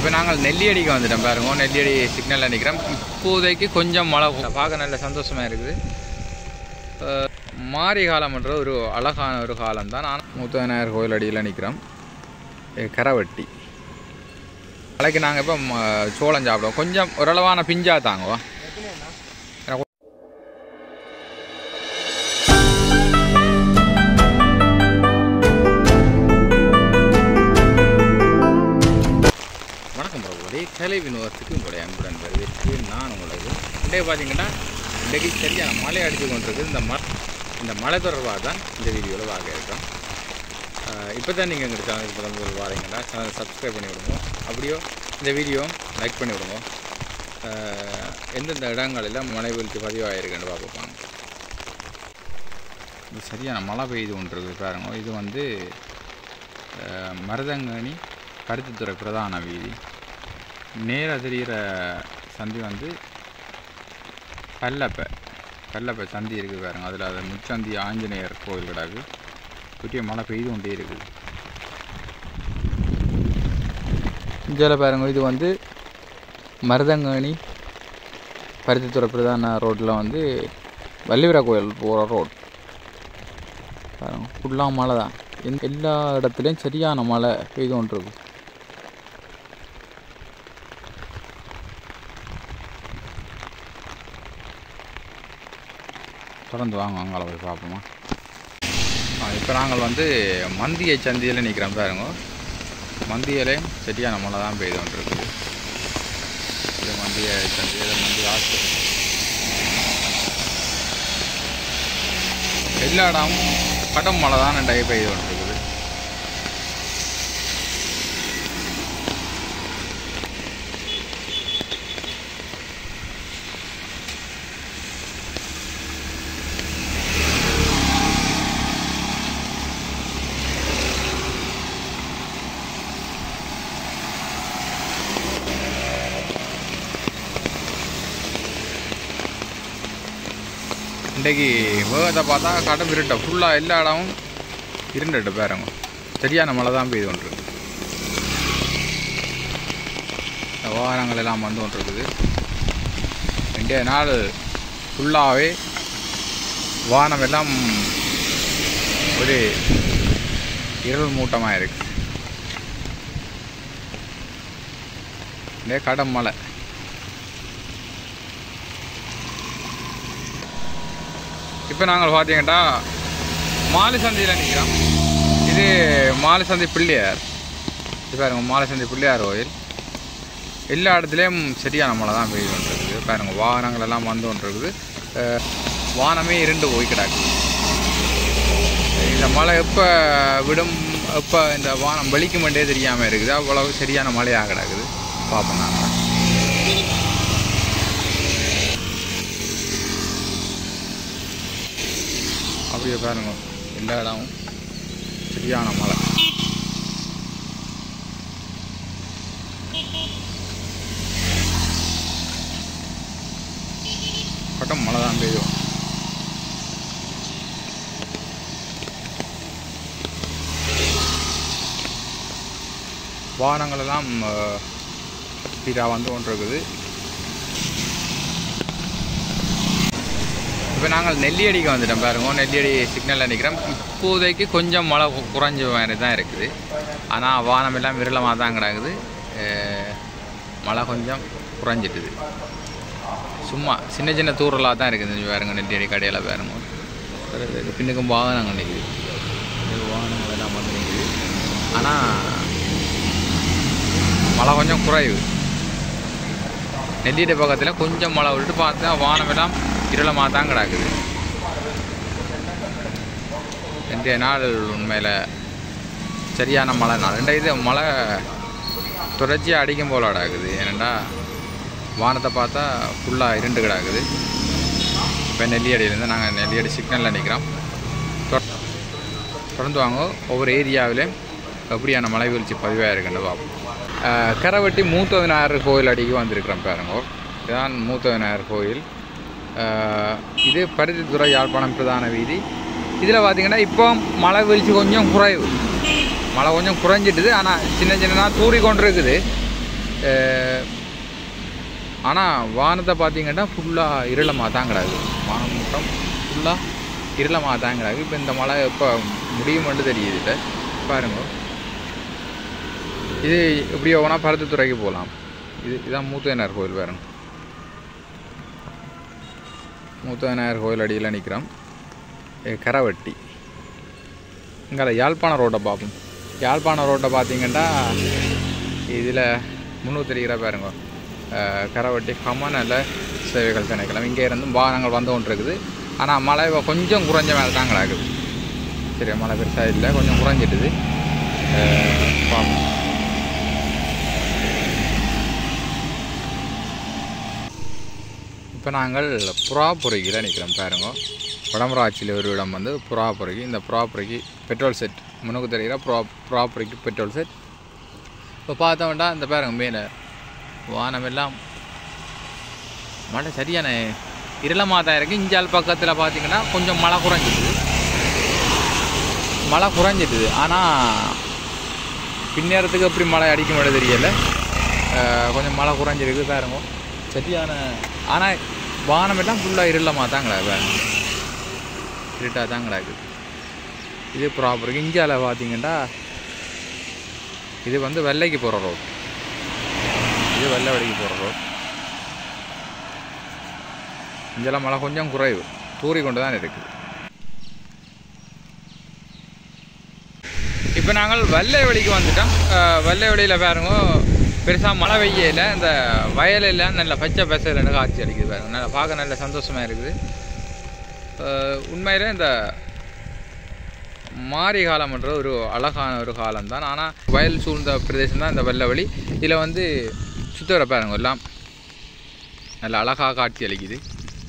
இப்போ நாங்கள் நெல்லியடிக்கு வந்துட்டோம் பாருங்க நெல்லியடி சிக்னலில் நிற்கிறோம் இப்போதைக்கு கொஞ்சம் மழை பார்க்க நல்ல சந்தோஷமாக இருக்குது அஹ், மாரி காலம்ன்ற ஒரு அழகான ஒரு காலம் தான் நான் மூத்தவிநாயகர் கோயில் அடியில் நிற்கிறோம் கரவட்டி நாளைக்கு நாங்கள் இப்போ ம- சோளம் சாப்பிடுவோம் கொஞ்சம் ஓரளவான பிஞ்சா தாங்குவோம் வணக்கம் பிரபுடைய கலை வினோதத்துக்கு உங்களுடைய அன்புடன் வரவேற்கிறேன் நான் உங்களுக்கு இன்றைய பார்த்தீங்கன்னா இன்றைக்கு சரியான மழை அடித்து கொண்டிருக்கு இந்த ம இந்த மழை தொடர்பாக தான் இந்த வீடியோவில் வாங்க இருக்கோம் இப்போ தான் நீங்கள் எங்கள் சேனலுக்கு முதல் முதல் வாரீங்கன்னா சேனலை சப்ஸ்கிரைப் பண்ணி விடுங்க அப்படியோ இந்த வீடியோ லைக் பண்ணி விடுங்க அஹ், எந்தெந்த இடங்களில் மழை வீழ்ச்சி பதிவாகிருக்குன்னு பார்ப்போம் இது சரியான மழை பெய்து கொண்டிருக்கு பாருங்க இது வந்து அஹ், மருதங்கனி பருத்தித்துறை பிரதான வீதி நேராக தெரிகிற சந்தி வந்து பல்லப்பை பல்லப்பை சந்தி இருக்குது பாருங்க அதில் அது முச்சந்தி ஆஞ்சநேயர் கோவில் கிடக்கு பெரிய மழை பெய்து கொண்டே இருக்குது இதில் பாருங்க இது வந்து மருதங்கனி பருத்தித்துறை பிரதான ரோட்டில் வந்து வள்ளிவரா கோயில் போகிற ரோட் பாருங்க ஃபுல்லாக மழை தான் எந்த- எல்லா இடத்துலையும் சரியான மழை பெய்து கொண்டிருக்கு தொடர்ந்து வாங்க அங்கால போய் பார்ப்போமா இப்போ நாங்கள் வந்து மந்திய சந்தியில் நிற்கிறோம் பாருங்க மந்தியிலையும் சரியான மழை தான் பெய்து கொண்டிருக்குது இது மந்திய சந்தியில் மந்திய ஹாஸ்பிட்டல் எல்லா இடமும் கடும் மழை தான் ரெண்டாயி பெய்து கொண்டிருக்குது இன்றைக்கு வேகத்தை பார்த்தா கடும் இருட்ட ஃபுல்லாக எல்லா இடமும் இருண்டுட்டு பாருங்க சரியான மழை தான் பெய்து கொண்டிருக்கு இந்த வாகனங்கள் எல்லாம் வந்து கொண்டிருக்குது இன்றைய நாள் ஃபுல்லாகவே வானம் எல்லாம் ஒரு இருள் மூட்டமாக இருக்கு இன்றைய கடும் மழை இப்போ நாங்கள் பார்த்தீங்கன்னா மாலை சந்தையில் நிற்கிறோம் இது மாலை சந்தை பிள்ளையார் இது பாருங்க மாலை சந்தை பிள்ளையார் கோயில் எல்லா இடத்துலையும் சரியான மழை தான் பெய்து கொண்டிருக்குது பாருங்க வாகனங்கள் எல்லாம் வந்து கொண்டிருக்குது அஹ், வானமே இருண்டு போய் கிடக்கு இந்த மழை எப்போ விடும் எப்போ இந்த வானம் வெளிக்குமெண்டே தெரியாமல் இருக்குது அவ்வளவு சரியான மழையாக கிடக்குது பார்ப்போம் நாங்கள் அப்படியே பாருங்க எல்லா இடமும் சரியான மழை கட்டம் மழை தான் பெய்யும் வாகனங்கள் எல்லாம் ஸ்பீடாக வந்து கொண்டிருக்குது இப்போ நாங்கள் நெல்லியடிக்கு வந்துட்டோம் பாருங்க நெல்லியடி சிக்னலில் நிற்கிறோம் இப்போதைக்கு கொஞ்சம் மழை கு- குறைஞ்ச மாதிரி தான் இருக்குது ஆனால் வானம் எல்லாம் விரலமாக தான் கிடக்குது அஹ், மழை கொஞ்சம் குறைஞ்சிட்டுது சும்மா சின்ன சின்ன தூரலாக தான் இருக்குது இங்க பாருங்க நெல்லியடி கடையில் பாருங்க பிறகு இது பின்னுக்கும் வாகனங்கள் நிற்குது இது வாகனங்கள் எல்லாம் வந்து நிற்குது ஆனால் மழை கொஞ்சம் குறைவு நெல்லியடி பக்கத்தில் கொஞ்சம் மழை விட்டுட்டு பார்த்தா வானம் எல்லாம் இருளமாக தான் கிடக்குது இன்றைய நாள் உண்மையில் சரியான மழை நாள் ரெண்டா இது மழை தொடர்ச்சியாக அடிக்கும் போல கிடக்குது ஏனெண்டா வானத்தை பார்த்தா ஃபுல்லாக இருண்டு கிடக்குது இப்போ நெல்லியடியிலேருந்து நாங்கள் நெல்லியடி சிக்னலில் நிற்கிறோம் தொ- தொடர்ந்து வாங்க ஒவ்வொரு ஏரியாவிலையும் எப்படியான மழை வீழ்ச்சி பதிவாக இருக்குன்னு பார்ப்போம் அஹ், கரவட்டி மூத்த விநாயகர் கோயில் அடிக்கு வந்திருக்கிறோம் பாருங்க இதுதான் மூத்த விநாயகர் கோயில் அஹ், இது பருத்தித்துறை யாழ்ப்பாணம் பிரதான வீதி இதில் பார்த்தீங்கன்னா இப்போ மழை வீழ்ச்சி கொஞ்சம் குறைவு மழை கொஞ்சம் குறைஞ்சிட்டுது ஆனால் சின்ன சின்னதாக தூறி கொண்டு இருக்குது ஆனால் வானத்தை பார்த்தீங்கன்னா ஃபுல்லாக இருளமாக தான் கிடக்கு வானம் மட்டும் ஃபுல்லாக இருளமாக தான் கிடக்கு இப்போ இந்த மழை எப்போ முடியுமென்று தெரியுது இல்லை பாருங்க இது இப்படி போனால் பருத்தித்துறைக்கு போகலாம் இது இதான் மூத்தனார் கோயில் பாருங்க மூத்தனார் கோயில் அடியில் நிற்கிறோம் கரவட்டி இங்கே யாழ்ப்பாண ரோட்டை பார்ப்போம் யாழ்ப்பாண ரோட்டை பார்த்தீங்கன்னா இதில் முந்நூற்றி தெரிகிற பாருங்க அஹ் கரவட்டி கமநல சேவைகள் திணைக்களம் இங்கே இருந்து வாகனங்கள் வந்து கொண்டு இருக்குது ஆனால் மழை இப்ப கொஞ்சம் குறைஞ்ச மேலே தான் கிடக்குது சரி மழை பெருசாக இல்லை கொஞ்சம் குறைஞ்சிட்டுது அஹ் பார்ப்போம் இப்போ நாங்கள் புறாப்புரைக்கில் நிற்கிறோம் பாருங்க வடமராட்சியில் ஒரு இடம் வந்து புறாப்புரைக்கு இந்த புறாப்புரைக்கு பெட்ரோல் செட் முன்னுக்கு தெரிகிற புறா புறாப்புரைக்கு பெட்ரோல் செட் இப்போ பார்த்தோம்னா இந்த பாருங்க மேலே வானமெல்லாம் மழை சரியான இருளமாக தான் இருக்குது இஞ்சால் பக்கத்தில் பார்த்தீங்கன்னா கொஞ்சம் மழை குறைஞ்சிடுது மழை குறைஞ்சிட்டுது ஆனால் பின்னேரத்துக்கு எப்படி மழை அடிக்க முடியாது தெரியல அஹ் கொஞ்சம் மழை குறைஞ்சிருக்கு பாருங்க சரியான ஆனால் வானமெல்லாம் ஃபுல்லாக இருளமாக தான் கிடக்கு பாருங்க இருட்டாக தான் கிடக்குது இது ப்ராப்பர் இந்தியாவில் பார்த்தீங்கன்னா இது வந்து வெள்ளைக்கு போகிற ரோட் இது வெள்ளை வழிக்கு போகிற ரோட் இங்கெல்லாம் மழை கொஞ்சம் குறைவு தூறி கொண்டு தான் இருக்குது இப்போ நாங்கள் வெள்ளை வெளிக்கு வந்துட்டோம் அஹ் வெள்ளை வெளியில் பாருங்க பெருசாக மழை பெய்யல இந்த வயலெல்லாம் நல்ல பச்சை பசையில் காட்சி அளிக்குது பாருங்க நல்லா பார்க்க நல்ல சந்தோஷமாக இருக்குது அஹ் உண்மையிலே இந்த மாரி காலம்ன்ற ஒரு அழகான ஒரு காலம் தான் ஆனால் வயல் சூழ்ந்த பிரதேசம் தான் இந்த வெள்ளை வெளி இதில் வந்து சுத்தவர பாருங்க எல்லாம் நல்ல அழகாக காட்சி அளிக்குது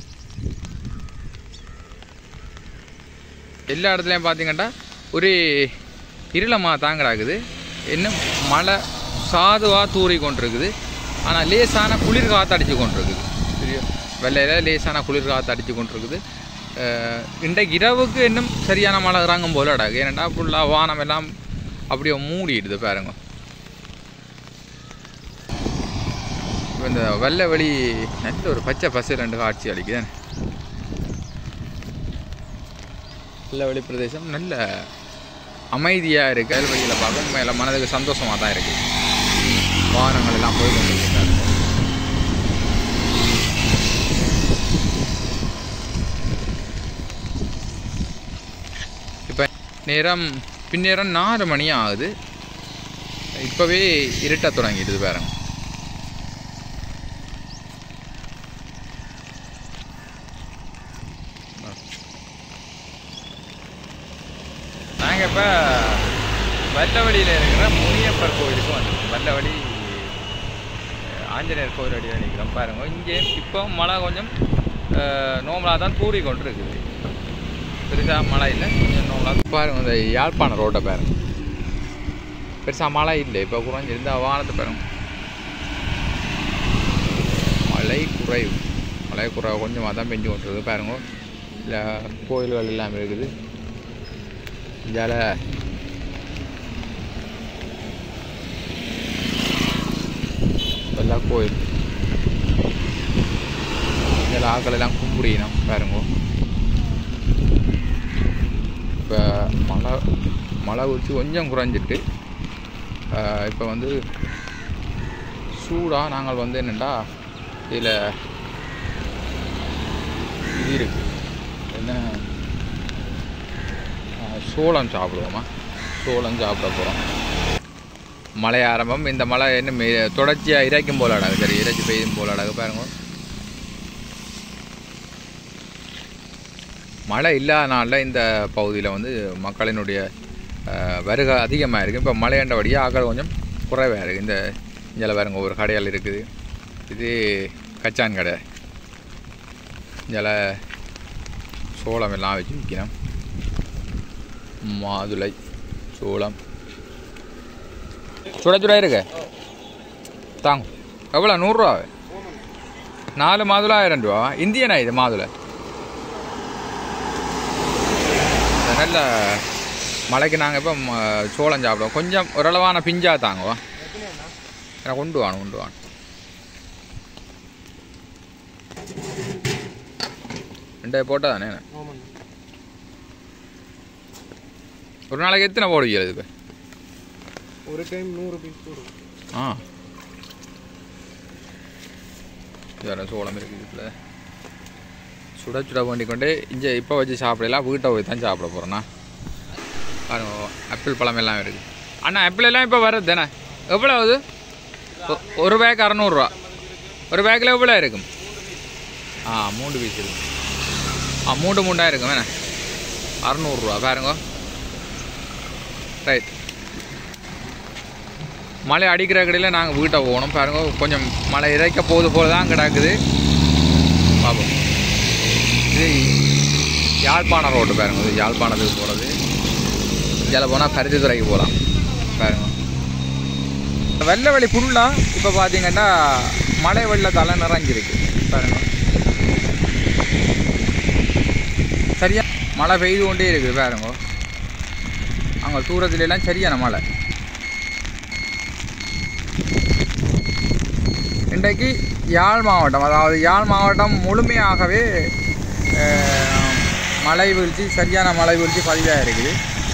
எல்லா இடத்துலையும் பார்த்தீங்கன்னா ஒரு இருளமாக தான் கிடக்குது இன்னும் மழை சாதுவாக தூறி கொண்டிருக்குது ஆனால் லேசான குளிர் காற்று அடித்து கொண்டிருக்குது சரியா வெள்ளையில் லேசான குளிர் காற்று அடித்து கொண்டிருக்குது அஹ் இன்றைக்கு இரவுக்கு இன்னும் சரியான மழை இறங்கும் போல அடகு ஏன்னா ஃபுல்லாக வானம் எல்லாம் அப்படியே மூடிடுது பாருங்க இப்ப இந்த வெள்ளை வெளி நல்ல ஒரு பச்சை பசை ரெண்டு காட்சி அளிக்குது வெள்ளை வெளி பிரதேசம் நல்ல அமைதியாக இருக்குது அது வெளியில் பார்க்க மேலே மனதுக்கு சந்தோஷமாக தான் இருக்குது வாகனங்கள் எல்லாம் போய் கொண்டு இருக்காங்க இப்போ நேரம் பின்னேரம் நாலு மணி ஆகுது இப்போவே இருட்ட தொடங்கிடுது பாருங்க நாங்கள் இப்போ வல்லவழியில் இருக்கிற முனியப்பர் கோயிலுக்கு வந்திருக்கோம் வல்லவழி அஹ், ஆஞ்சநேயர் கோயில் அடியில் நிற்கிறோம் பாருங்க இங்கே இப்போ மழை கொஞ்சம் நோமலாக தான் தூறி கொண்டு இருக்குது பெருசாக மழை இல்லை கொஞ்சம் நோமலாக பாருங்க இந்த யாழ்ப்பாண ரோட்டை பாருங்க பெருசாக மழை இல்லை இப்போ குறைஞ்சிருந்தா வானத்தை பாருங்க மழை குறைவு மழை குறைவு கொஞ்சமாக தான் பெஞ்சு கொண்டிருக்கு பாருங்க இல்லை கோயில்கள் எல்லாம் இருக்குது இதால எல்லா கோயில் இதில் ஆக்கள் எல்லாம் கும்பிடினோம் பாருங்க இப்போ மழை மழை ஊற்றி கொஞ்சம் குறைஞ்சிட்டு இப்போ வந்து சூடாக நாங்கள் வந்து என்னென்னா இதில் இது இருக்கு என்ன ஆஹ் சோளம் சாப்பிடுவோமா சோளம் சாப்பிட போகிறோம் மழை ஆரம்பம் இந்த மழை என்ன மே- தொடர்ச்சியாக இறைக்கும் போல அடகு சரி இறைச்சி பெய்யும் போல அடகு பாருங்க மழை இல்லாத நாளில் இந்த பகுதியில் வந்து மக்களினுடைய ஆஹ், வருகை அதிகமாக இருக்குது இப்போ மழையண்டபடியாக ஆக்கள் கொஞ்சம் குறைவாக இருக்குது இந்த இதில் பாருங்க ஒரு கடையால் இருக்குது இது கச்சான் கடை இதில் சோளம் எல்லாம் வச்சு விற்கணும் மாதுளை சோளம் சுட சுட இருக்கு தாங்க எவ்வளோ நூறுரூவா நாலு மாதுளை ஆயிரம் ரூபா இந்தியனா இது மாதுளை நல்ல மழைக்கு நாங்கள் இப்போ ம- சோளம் சாப்பிடுவோம் கொஞ்சம் ஓரளவான பிஞ்சா தாங்குவோம் எனக்கு கொண்டு வாணும் கொண்டு வாணும் ரெண்டு போட்டால் தானே ஆமாண்ணா ஒரு நாளைக்கு எத்தனை போடுவீங்க இதுக்கு ஒரு டைம் நூறு பீஸ் போடுவோம் ஆ வேறு சோளம் இருக்குது இதில் சுட சுட வேண்டி கொண்டு இங்கே இப்போ வச்சு சாப்பிடலாம் வீட்டை போய் தான் சாப்பிட போகிறேண்ணா பாருங்க ஆப்பிள் பழம் எல்லாம் இருக்குது அண்ணா ஆப்பிள் எல்லாம் இப்போ வருது தானே எவ்வளோ ஆகுது ஒ- ஒரு பேக் அறநூறுரூவா ஒரு பேக்கில் எவ்வளோ இருக்கும் ஆ மூணு பீஸ் இருக்கு ஆ மூண்டு மூண்டாக இருக்கும் வேணே அறநூறுரூவா பாருங்க ரைட் மழை அடிக்கிற கடையில் நாங்கள் வீட்டை போகணும் பாருங்க கொஞ்சம் மழை இறைக்க போகுது போல தான் கிடக்குது பார்ப்போம் இது யாழ்ப்பாணம் ரோடு பாருங்க இது யாழ்ப்பாணத்துக்கு போகிறது இதில் போனால் பருத்தித்துறைக்கு போகலாம் பாருங்க வெள்ளை வெளி ஃபுல்லாக இப்போ பார்த்தீங்கன்னா மழை வெள்ளத்தால நிறைஞ்சிருக்கு பாருங்க சரியா மழை பெய்து கொண்டே இருக்குது பாருங்க அங்கே தூரத்துல எல்லாம் சரியான மழை இன்றைக்கு யாழ் மாவட்டம் அதாவது யாழ் மாவட்டம் முழுமையாகவே அஹ், மழை வீழ்ச்சி சரியான மழை வீழ்ச்சி பதிவாக இருக்குது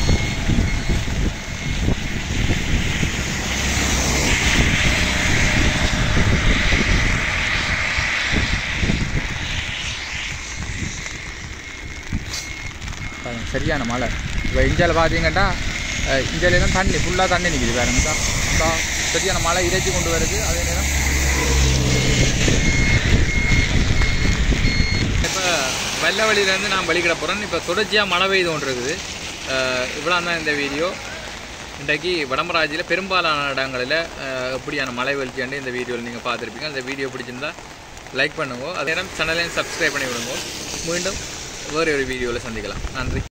பாருங்க, சரியான மழை இப்போ இந்தியாவில் பார்த்தீங்கன்னா இந்தியாவிலாம் தண்ணி ஃபுல்லாக தண்ணி நிற்கிது பாருங்க தா- தா- சரியான மழை இறைச்சி கொண்டு வருது அதே நேரம் இப்போ வெள்ள வழியிலேருந்து நான் வழிகிட போகிறேன் இப்போ தொடர்ச்சியாக மழை பெய்து கொண்டு இருக்குது இவ்வளோ தான் இந்த வீடியோ இன்றைக்கு வடமராஜியில் பெரும்பாலான இடங்களில் அஹ், எப்படியான மழை வீழ்ச்சியாண்டு இந்த வீடியோவில் நீங்கள் பார்த்துருப்பீங்க அந்த வீடியோ பிடிச்சிருந்தா லைக் பண்ணுங்க அதே நேரம் சேனலையும் சப்ஸ்கிரைப் பண்ணி விடுங்க மீண்டும் வேறு ஒரு வீடியோவில் சந்திக்கலாம் நன்றி